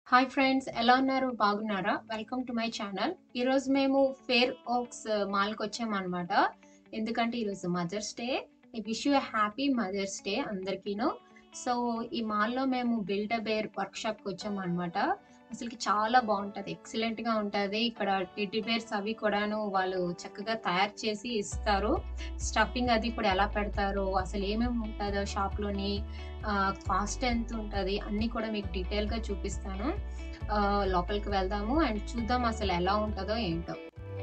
hi friends ఎలా ఉన్నారు బాగున్నారా వెల్కమ్ టు మై ఛానల్ ఈరోజు మేము ఫేర్ ఓక్స్ మాల్కి వచ్చామన్నమాట ఎందుకంటే ఈరోజు mother's day I wish you happy mother's day అందరికీను సో ఈ మాల్లో మేము బిల్డ్ అ బేర్ వర్క్ షాప్కి వచ్చామన్నమాట అసలుకి చాలా బాగుంటుంది ఎక్సలెంట్గా ఉంటుంది ఇక్కడ టెడ్డీ బేర్స్ అవి కూడాను వాళ్ళు చక్కగా తయారు చేసి ఇస్తారు స్టఫింగ్ అది కూడా ఎలా పెడతారో అసలు ఏమేమి ఉంటుందో షాప్లోని కాస్ట్ ఎంత ఉంటుంది అన్నీ కూడా మీకు డీటెయిల్గా చూపిస్తాను ఆ, లోపలికి వెళ్దాము అండ్ చూద్దాం అసలు ఎలా ఉంటుందో ఏంటో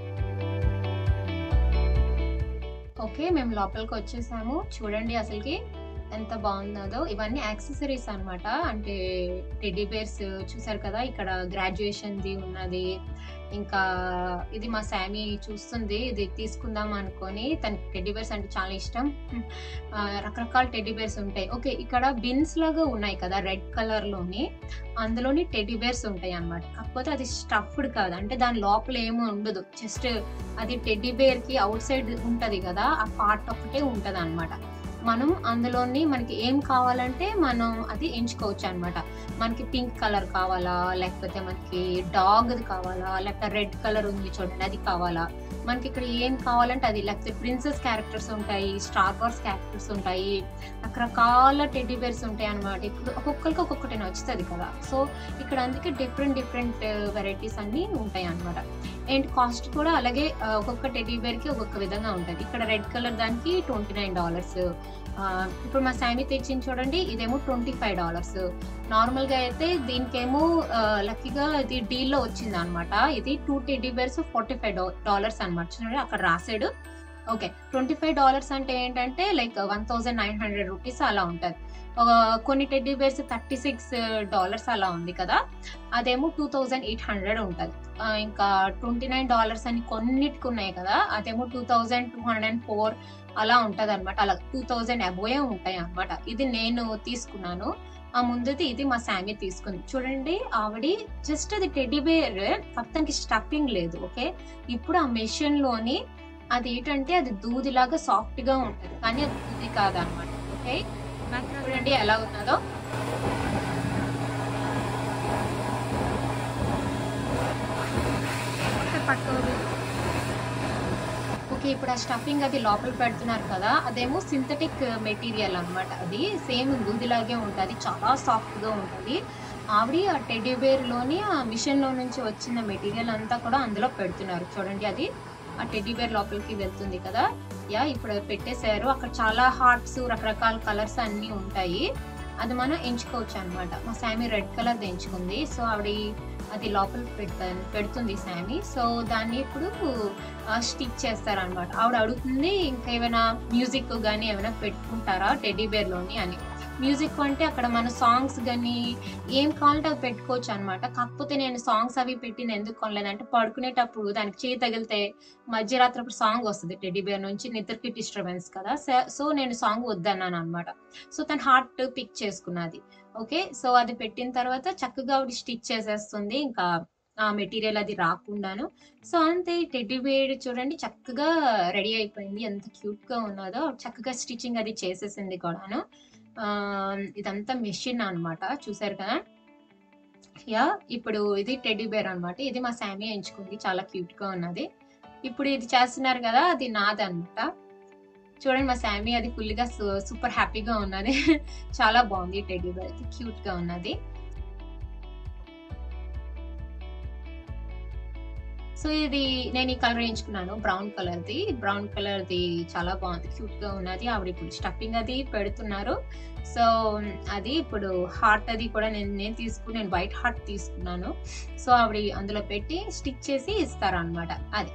ఓకే మేము లోపలికి వచ్చేసాము చూడండి అసలుకి ఎంత బాగున్నదో ఇవన్నీ యాక్సెసరీస్ అన్నమాట అంటే టెడ్డీ బేర్స్ చూసారు కదా ఇక్కడ గ్రాడ్యుయేషన్ది ఉన్నది ఇంకా ఇది మా శామీ చూస్తుంది ఇది తీసుకుందాం అనుకొని తనకి టెడ్డీ బేర్స్ అంటే చాలా ఇష్టం ఆ, రకరకాల టెడ్డీ బేర్స్ ఉంటాయి ఓకే ఇక్కడ బిన్స్ లాగా ఉన్నాయి కదా రెడ్ కలర్ లోని అందులోని టెడ్డీ బేర్స్ ఉంటాయి అన్నమాట కాకపోతే అది స్టఫ్డ్ కాదు అంటే దాని లోపల ఏమీ ఉండదు జస్ట్ అది టెడ్డీ బేర్ కి అవుట్ సైడ్ ఉంటది కదా ఆ పార్ట్ ఒకటే ఉంటది అనమాట మనం అందులోని మనకి ఏం కావాలంటే మనం అది ఎంచుకోవచ్చు అనమాట మనకి పింక్ కలర్ కావాలా లేకపోతే మనకి డాగ్ కావాలా లేకపోతే రెడ్ కలర్ ఉంది చూడండి అది కావాలా మనకి ఇక్కడ ఏం కావాలంటే అది లేకపోతే ప్రిన్సెస్ క్యారెక్టర్స్ ఉంటాయి స్టార్ వార్స్ క్యారెక్టర్స్ ఉంటాయి రకరకాల టెడ్డీ బేర్స్ ఉంటాయి అనమాట ఇప్పుడు ఒక్కొక్కరికి ఒక్కొక్కటి నచ్చుతుంది కదా సో ఇక్కడ అందుకే డిఫరెంట్ డిఫరెంట్ వెరైటీస్ అన్ని ఉంటాయి అనమాట అండ్ కాస్ట్ కూడా అలాగే ఆ, ఒక్కొక్క టెడ్డీ బేర్ కి ఒక్కొక్క విధంగా ఉంటుంది ఇక్కడ రెడ్ కలర్ దానికి ట్వంటీ నైన్ డాలర్స్ ఇప్పుడు మా శామీ తెచ్చింది చూడండి ఇదేమో ట్వంటీ ఫైవ్ డాలర్స్ నార్మల్ గా అయితే దీనికేమో లక్కీగా ఇది డీల్ లో వచ్చింది అనమాట ఇది two teddy bears forty five dollars అనమాట చూడండి అక్కడ రాసాడు ఓకే ట్వంటీ ఫైవ్ డాలర్స్ అంటే ఏంటంటే like one thousand nine hundred rupees అలా ఉంటుంది కొన్ని teddy bears thirty six dollars అలా ఉంది కదా అదేమో టూ థౌజండ్ ఎయిట్ హండ్రెడ్ ఉంటుంది ఇంకా ట్వంటీ నైన్ డాలర్స్ అని కొన్నిటికి ఉన్నాయి కదా అదేమో two thousand two hundred and four అలా ఉంటది అనమాట అలా టూ థౌజండ్ అబోయే ఉంటాయి అనమాట ఇది నేను తీసుకున్నాను ఆ ముందుది ఇది మా శామీ తీసుకుంది చూడండి ఆవిడ జస్ట్ అది టెడ్డీ బేర్ పక్కనకి స్టఫింగ్ లేదు ఓకే ఇప్పుడు ఆ మెషిన్ లోని అది ఏంటంటే అది దూదిలాగా సాఫ్ట్ గా ఉంటది కానీ అది దూది కాదనమాట ఓకే చూడండి ఎలా ఉన్నదో ఓకే ఇప్పుడు ఆ స్టఫింగ్ అది లోపల పెడుతున్నారు కదా అదేమో సింథటిక్ మెటీరియల్ అన్నమాట అది సేమ్ దూదిలాగే ఉంటుంది చాలా సాఫ్ట్ గా ఉంటుంది ఆవిడ ఆ టెడ్డీ బేర్ లోని ఆ మిషన్ లో నుంచి వచ్చిన మెటీరియల్ అంతా కూడా అందులో పెడుతున్నారు చూడండి అది ఆ టెడ్డీ బేర్ లోపలికి వెళ్తుంది కదా యా ఇప్పుడు అది పెట్టేశారు అక్కడ చాలా హార్ట్స్ రకరకాల కలర్స్ అన్ని ఉంటాయి అది మనం ఎంచుకోవచ్చు అనమాట మా శామీ రెడ్ కలర్ ఎంచుకుంది సో ఆవిడ అది లోపల పెడతాను పెడుతుంది శామీ సో దాన్ని ఇప్పుడు స్టిచ్ చేస్తారనమాట ఆవిడ అడుగుతుంది ఇంకా ఏమైనా మ్యూజిక్ కానీ ఏమైనా పెట్టుకుంటారా టెడ్డీ బేర్ లోని అని మ్యూజిక్ అంటే అక్కడ మన సాంగ్స్ కానీ ఏం కావాలంటే అవి పెట్టుకోవచ్చు అనమాట కాకపోతే నేను సాంగ్స్ అవి పెట్టిన ఎందుకు కొనలేదంటే పడుకునేటప్పుడు దానికి చేయి తగిలితే మధ్యరాత్రి అప్పుడు సాంగ్ వస్తుంది టెడ్డీ బేర్ నుంచి నిద్రకి డిస్టర్బెన్స్ కదా సో నేను సాంగ్ వద్దన్నాను అనమాట సో తన హార్ట్ పిక్ చేసుకున్నది ఓకే సో అది పెట్టిన తర్వాత చక్కగా ఆవిడ స్టిచ్ చేసేస్తుంది ఇంకా ఆ మెటీరియల్ అది రాకుండాను సో అంతే టెడ్డీ బేర్ చూడండి చక్కగా రెడీ అయిపోయింది ఎంత క్యూట్ గా ఉన్నదో చక్కగా స్టిచ్చింగ్ అది చేసేసింది కూడాను ఆ, ఇదంతా మెషిన్ అన్నమాట చూసారు కదా యా ఇప్పుడు ఇది టెడ్డీ బేర్ అన్నమాట ఇది మా శామీ ఎంచుకుంది చాలా క్యూట్ గా ఉన్నది ఇప్పుడు ఇది చేస్తున్నారు కదా అది నాదన్నమాట చూడండి మా శామీ అది ఫుల్ గా సూపర్ హ్యాపీగా ఉన్నది చాలా బాగుంది టెడ్డీ బేర్ అది క్యూట్ గా ఉన్నది సో ఇది నేను ఈ కలర్ ఎంచుకున్నాను బ్రౌన్ కలర్ ది బ్రౌన్ కలర్ ది చాలా బాగుంది క్యూట్ గా ఉన్నది ఆవిడ ఇప్పుడు స్టఫింగ్ అది పెడుతున్నారు సో అది ఇప్పుడు హార్ట్ అది కూడా నేను నేను తీసుకుని నేను వైట్ హార్ట్ తీసుకున్నాను సో ఆవిడ అందులో పెట్టి స్టిక్ చేసి ఇస్తారు అనమాట అది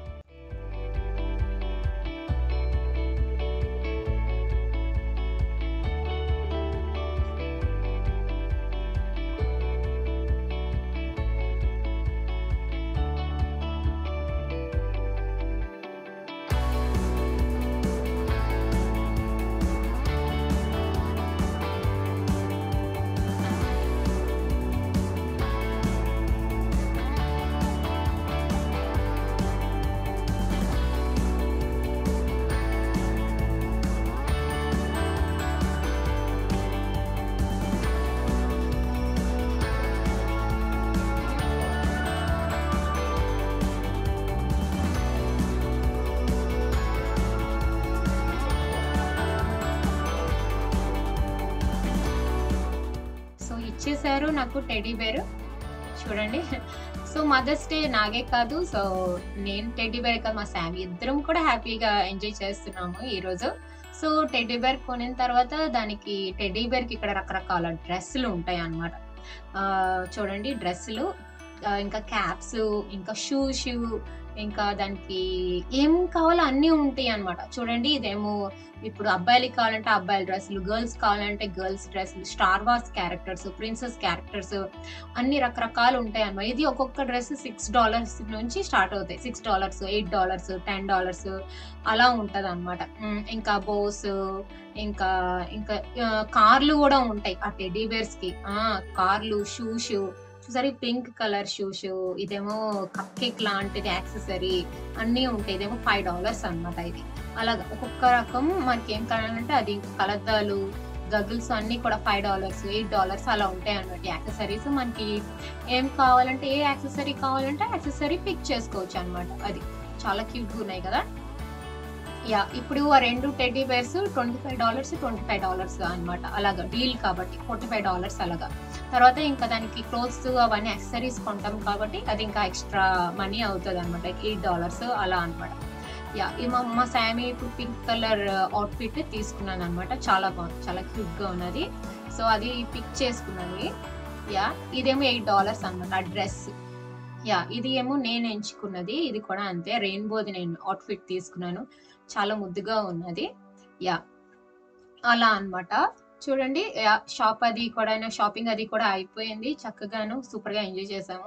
ఇచ్చేసారు నాకు టెడీ బేర్ చూడండి సో మదర్స్ డే నాగే కాదు సో నేను టెడ్డీ బేర్ కాదు మా శామీ ఇద్దరం కూడా హ్యాపీగా ఎంజాయ్ చేస్తున్నాము ఈ రోజు సో టెడ్డీ బేర్ కొనిన తర్వాత దానికి టెడ్డీ బేర్ కి ఇక్కడ రకరకాల డ్రెస్సులు ఉంటాయి అన్నమాట ఆ, చూడండి డ్రెస్సులు ఆ, ఇంకా క్యాప్స్ ఇంకా షూ షూ ఇంకా దానికి ఏం కావాలో అన్నీ ఉంటాయి అన్నమాట చూడండి ఇదేమో ఇప్పుడు అబ్బాయిలకి కావాలంటే అబ్బాయిల డ్రెస్సులు గర్ల్స్ కావాలంటే గర్ల్స్ డ్రెస్సులు Star Wars characters princess characters అన్ని రకరకాలు ఉంటాయి అన్నమాట ఇది ఒక్కొక్క డ్రెస్ సిక్స్ డాలర్స్ నుంచి స్టార్ట్ అవుతాయి six dollars eight dollars ten dollars అలా ఉంటది అనమాట ఇంకా బోస్ ఇంకా ఇంకా ఆ, కార్లు కూడా ఉంటాయి ఆ టెడ్డీ బేర్స్ కి ఆ కార్లు షూ షూ చూసారు పింక్ కలర్ షూస్ ఇదేమో కప్ కేక్ లాంటిది యాక్సెసరీ అన్నీ ఉంటాయి ఇదేమో ఫైవ్ డాలర్స్ అన్నమాట ఇది అలాగా ఒక్కొక్క రకం మనకి ఏం కావాలంటే అది కలద్దాలు గగుల్స్ అన్ని కూడా ఫైవ్ డాలర్స్ ఎయిట్ డాలర్స్ అలా ఉంటాయి అన్నమాట యాక్సెసరీస్ మనకి ఏం కావాలంటే ఏ యాక్సెసరీ కావాలంటే యాక్సెసరీ పిక్ చేసుకోవచ్చు అన్నమాట అది చాలా క్యూట్ గా ఉన్నాయి కదా యా ఇప్పుడు ఆ రెండు teddy bears twenty five dollars twenty five dollars అనమాట అలాగా డీల్ కాబట్టి ఫోర్టీ ఫైవ్ డాలర్స్ అలాగా తర్వాత ఇంకా దానికి క్లోత్స్ అవన్నీ యాక్సెసరీస్ కొంటాం కాబట్టి అది ఇంకా ఎక్స్ట్రా మనీ అవుతుంది అనమాట ఎయిట్ డాలర్స్ అలా అన్నమాట యా ఈ మా మా శామీ ఇప్పుడు పింక్ కలర్ అవుట్ఫిట్ తీసుకున్నాను అనమాట చాలా బాగుంది చాలా క్యూట్ గా ఉన్నది సో అది పిక్ చేసుకున్నది యా ఇదేమో ఎయిట్ డాలర్స్ అనమాట ఆ డ్రెస్ యా ఇది ఏమో నేను ఎంచుకున్నది ఇది కూడా అంతే రెయిన్బోది నేను అవుట్ఫిట్ తీసుకున్నాను చాలా ముద్దుగా ఉన్నది యా అలా అన్నమాట చూడండి యా, షాప్ అది కూడా షాపింగ్ అది కూడా అయిపోయింది చక్కగాను సూపర్ గా ఎంజాయ్ చేసాము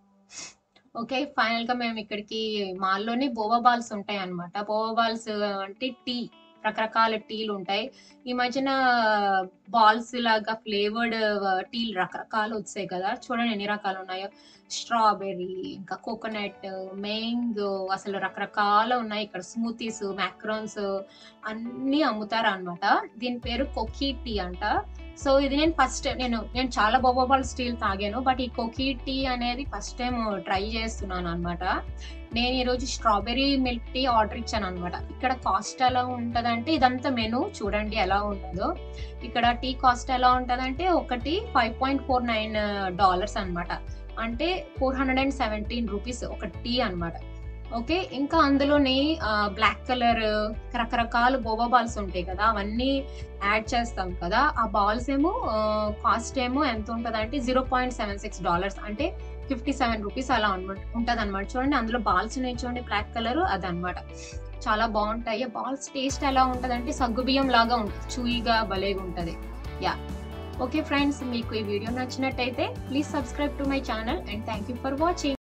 ఓకే ఫైనల్ గా మేము ఇక్కడికి మాల్లోనే బోవా బాల్స్ ఉంటాయి అన్నమాట బోవా బాల్స్ అంటే టీ రకరకాల టీలు ఉంటాయి ఈ మధ్యన బాల్స్ లాగా ఫ్లేవర్డ్ టీలు రకరకాలు వచ్చాయి కదా చూడండి ఎన్ని రకాలు ఉన్నాయో స్ట్రాబెర్రీ ఇంకా కోకోనట్ మ్యాంగో అసలు రకరకాల ఉన్నాయి ఇక్కడ స్మూతీస్ మ్యాక్రోన్స్ అన్ని అమ్ముతారు అనమాట దీని పేరు కొకీ టీ అంట సో ఇది నేను ఫస్ట్ నేను నేను చాలా బొబోబాల్ స్టీల్ తాగాను బట్ ఈ కోకీ టీ అనేది ఫస్ట్ టైం ట్రై చేస్తున్నాను అనమాట నేను ఈరోజు స్ట్రాబెర్రీ మిల్క్ టీ ఆర్డర్ ఇచ్చాను అనమాట ఇక్కడ కాస్ట్ ఎలా ఉంటదంటే ఇదంతా మెను చూడండి ఎలా ఉంటుందో ఇక్కడ టీ కాస్ట్ ఎలా ఉంటదంటే ఒకటి five point four nine dollars అనమాట అంటే four hundred and seventeen rupees ఒక టీ అన్నమాట ఓకే ఇంకా అందులోని బ్లాక్ కలర్ రకరకాల బోబా బాల్స్ ఉంటాయి కదా అవన్నీ యాడ్ చేస్తాం కదా ఆ బాల్స్ ఏమో కాస్ట్ ఏమో ఎంత ఉంటుంది అంటే zero point seven six dollars అంటే ఫిఫ్టీ సెవెన్ రూపీస్ అలా ఉంటది అనమాట చూడండి అందులో బాల్స్ ఉన్నాయి చూడండి బ్లాక్ కలర్ అదనమాట చాలా బాగుంటాయి బాల్స్ టేస్ట్ ఎలా ఉంటది అంటే సగ్గుబియ్యం లాగా ఉంటుంది చూయిగా భలేగా ఉంటది యా ఓకే ఫ్రెండ్స్ మీకు ఈ వీడియో నచ్చినట్టయితే please subscribe to my channel and thank you for watching